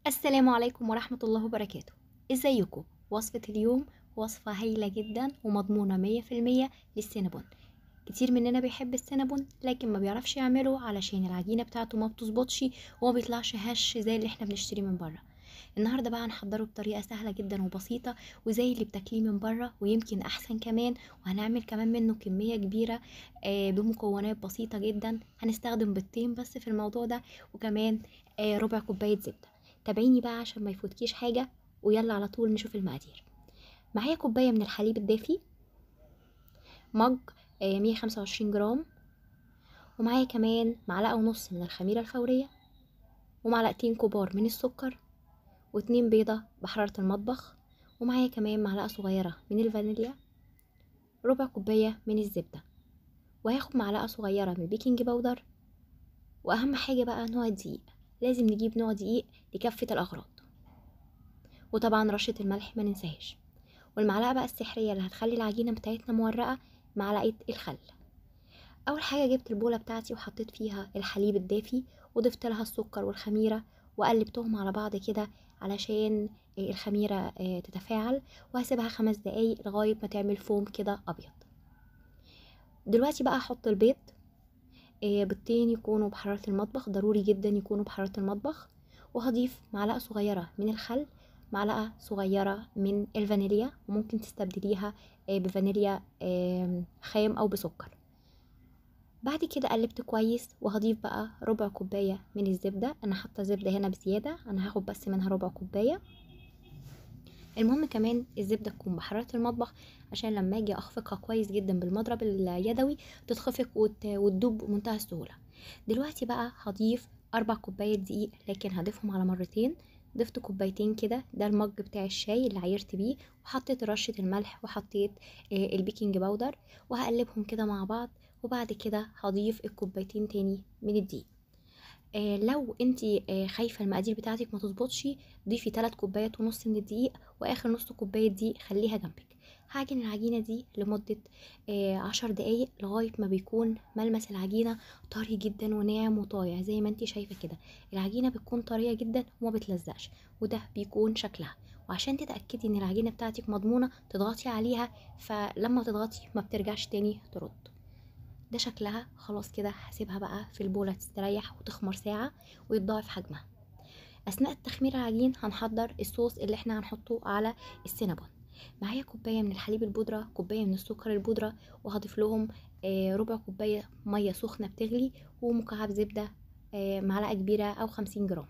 السلام عليكم ورحمة الله وبركاته ازيكم وصفة اليوم وصفة هايلة جدا ومضمونة مية في المية للسينابون كتير مننا بيحب السينابون لكن ما بيعرفش يعمله علشان العجينة بتاعته ما بتظبطش وما بيطلعش هش زي اللي احنا بنشتريه من بره النهارده بقى هنحضره بطريقه سهله جدا وبسيطه وزي اللي بتاكليه من بره ويمكن احسن كمان وهنعمل كمان منه كميه كبيره آه، بمكونات بسيطه جدا هنستخدم بيضتين بس في الموضوع ده وكمان آه، ربع كوبايه زبده تابعيني بقى عشان ما يفوتكيش حاجه ويلا على طول نشوف المقادير معايا كوبايه من الحليب الدافي مج آه، 125 جرام ومعايا كمان معلقه ونص من الخميره الفوريه ومعلقتين كبار من السكر واتنين بيضة بحرارة المطبخ ومعايا كمان معلقة صغيرة من الفانيليا ربع كوباية من الزبدة وهاخد معلقة صغيرة من البيكنج باودر وأهم حاجة بقى نوع الدقيق لازم نجيب نوع دقيق لكافة الأغراض وطبعا رشة الملح ما ننساهاش والمعلقة بقى السحرية اللي هتخلي العجينة بتاعتنا مورقة معلقة الخل أول حاجة جبت البولة بتاعتي وحطيت فيها الحليب الدافي وضفت لها السكر والخميرة وقلبتهم على بعض كده علشان الخميرة تتفاعل وهسيبها خمس دقايق لغاية ما تعمل فوم كده أبيض دلوقتي بقى هحط البيض بيضتين يكونوا بحرارة المطبخ ضروري جدا يكونوا بحرارة المطبخ وهضيف معلقة صغيرة من الخل معلقة صغيرة من الفانيليا وممكن تستبدليها بفانيليا خام أو بسكر بعد كده قلبت كويس وهضيف بقى ربع كوبايه من الزبده انا حاطه زبده هنا بزياده انا هاخد بس منها ربع كوبايه المهم كمان الزبده تكون بحراره المطبخ عشان لما اجي اخفقها كويس جدا بالمضرب اليدوي تتخفق وتدوب بمنتهى السهوله دلوقتي بقى هضيف اربع كوبايات دقيق لكن هضيفهم على مرتين ضفت كوبايتين كده ده المج بتاع الشاي اللي عايرت بيه وحطيت رشه الملح وحطيت البيكنج باودر وهقلبهم كده مع بعض وبعد كده هضيف الكوبايتين تاني من الدقيق آه لو انت آه خايفه المقادير بتاعتك ما تظبطش ضيفي 3 كوبايات ونص من الدقيق واخر نص كوبايه دقيق خليها جنبك هعجن العجينه دي لمده آه عشر دقايق لغايه ما بيكون ملمس العجينه طري جدا وناعم وطايع زي ما انت شايفه كده العجينه بتكون طريه جدا وما بتلزقش وده بيكون شكلها وعشان تتاكدي ان العجينه بتاعتك مضمونه تضغطي عليها فلما تضغطي ما بترجعش تاني ترد ده شكلها خلاص كده هسيبها بقى في البولة تستريح وتخمر ساعة ويتضاعف حجمها أثناء التخمير العجين هنحضر الصوص اللي احنا هنحطه على السينابون معايا كوباية من الحليب البودرة كوباية من السكر البودرة وهضيف لهم ربع كوباية مية سخنة بتغلي ومكعب زبدة معلقة كبيرة أو خمسين جرام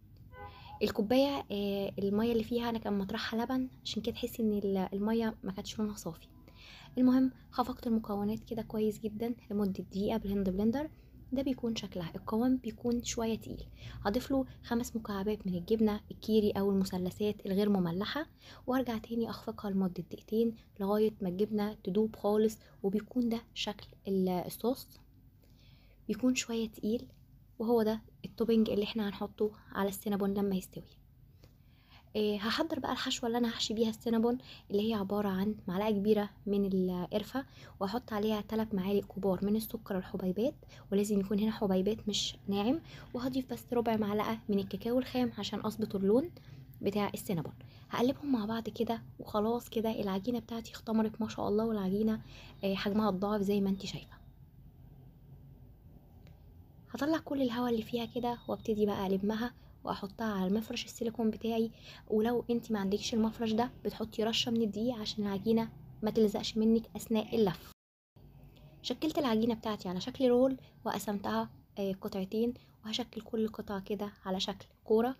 الكوباية المية اللي فيها أنا كان مطرحها لبن عشان كده تحسي إن المية ما كانتش لونها صافي المهم خفقت المكونات كده كويس جدا لمدة دقيقة بالهاند بلندر ده بيكون شكلها القوام بيكون شوية تقيل هضيف له خمس مكعبات من الجبنة الكيري أو المثلثات الغير مملحة وارجع تاني أخفقها لمدة دقيقتين لغاية ما الجبنة تدوب خالص وبيكون ده شكل الصوص بيكون شوية تقيل وهو ده التوبينج اللي احنا هنحطه على السينابون لما يستوي إيه هحضر بقى الحشوه اللي انا هحشي بيها السينابون اللي هي عباره عن معلقه كبيره من القرفه واحط عليها 3 معالق كبار من السكر الحبيبات ولازم يكون هنا حبيبات مش ناعم وهضيف بس ربع معلقه من الكاكاو الخام عشان اظبط اللون بتاع السينابون هقلبهم مع بعض كده وخلاص كده العجينه بتاعتي اختمرت ما شاء الله والعجينه إيه حجمها اتضاعف زي ما انت شايفه هطلع كل الهواء اللي فيها كده وابتدي بقى المها واحطها على المفرش السيليكون بتاعي ولو انت ما عندكش المفرش ده بتحطي رشه من الدقيق عشان العجينه ما تلزقش منك اثناء اللف شكلت العجينه بتاعتي على شكل رول وقسمتها قطعتين وهشكل كل قطعه كده على شكل كوره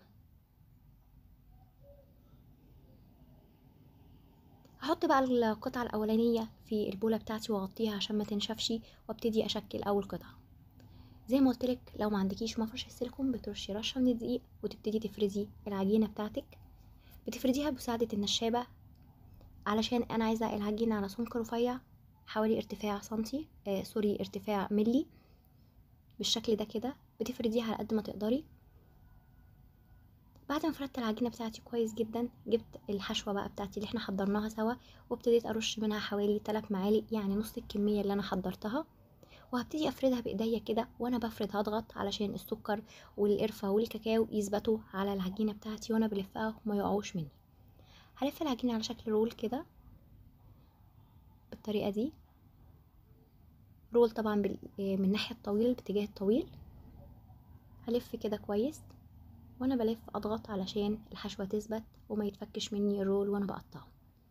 هحط بقى القطعه الاولانيه في البوله بتاعتي واغطيها عشان ما تنشفش وابتدي اشكل اول قطعه زي ما قلتلك لو ما عندكيش مفرش السيليكون بترشي رشه من الدقيق وتبتدي تفردي العجينه بتاعتك بتفرديها بمساعده النشابه علشان انا عايزه العجينه على سمك رفيع حوالي ارتفاع سنتي آه سوري ارتفاع ملي بالشكل ده كده بتفرديها على قد ما تقدري بعد ما فردت العجينه بتاعتي كويس جدا جبت الحشوه بقى بتاعتي اللي احنا حضرناها سوا وابتديت ارش منها حوالي 3 معالق يعني نص الكميه اللي انا حضرتها وهبتدي افردها بايديا كده وانا بفرد هضغط علشان السكر والقرفه والكاكاو يثبتوا على العجينه بتاعتي وانا بلفها وما يقعوش مني هلف العجينه على شكل رول كده بالطريقه دي رول طبعا بال... من الناحيه الطويله الاتجاه الطويل هلف كده كويس وانا بلف اضغط علشان الحشوه تثبت وما يتفكش مني الرول وانا بقطعه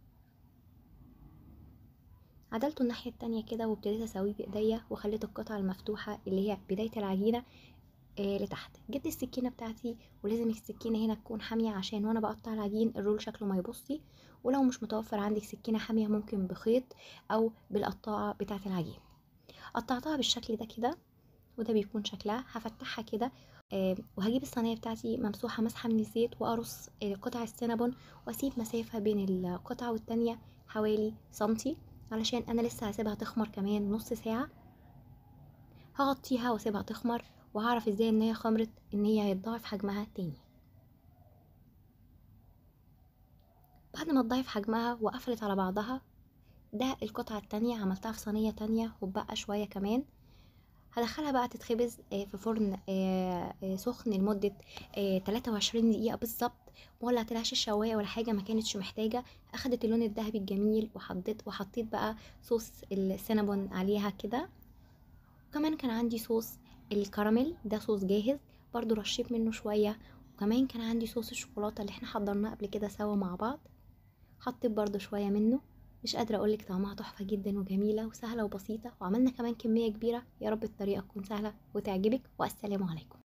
عدلته الناحية التانية كده وابتديت اسويه بايديا وخليت القطعة المفتوحة اللي هي بداية العجينة آه لتحت جبت السكينة بتاعتي ولازم السكينة هنا تكون حامية عشان وانا بقطع العجين الرول شكله ما يبصي ولو مش متوفر عندك سكينة حامية ممكن بخيط او بالقطاعة بتاعة العجين قطعتها بالشكل ده كده وده بيكون شكلها هفتحها كده آه وهجيب الصينية بتاعتي ممسوحة مسحة من الزيت وأرص آه قطع السينابون وأسيب مسافة بين القطعة والتانية حوالي سنتي علشان أنا لسه هسيبها تخمر كمان نص ساعة هغطيها واسيبها تخمر وهعرف ازاي ان هي خمرت ان هي هيتضاعف حجمها تاني بعد ما تضاعف حجمها وقفلت على بعضها ده القطعة التانية عملتها في صينية تانية وبقى شوية كمان هدخلها بقى تتخبز في فرن سخن لمدة 23 دقيقة بالظبط مولعتلهاش الشواية ولا حاجة ما كانتش محتاجة اخدت اللون الذهبي الجميل وحطيت وحطيت بقى صوص السينابون عليها كده وكمان كان عندي صوص الكراميل ده صوص جاهز برضو رشيت منه شوية وكمان كان عندي صوص الشوكولاتة اللي احنا حضرناه قبل كده سوا مع بعض حطيت برضو شوية منه مش قادرة أقولك طعمها تحفة جدا وجميلة وسهلة وبسيطة وعملنا كمان كمية كبيرة يا رب الطريقة تكون سهلة وتعجبك والسلام عليكم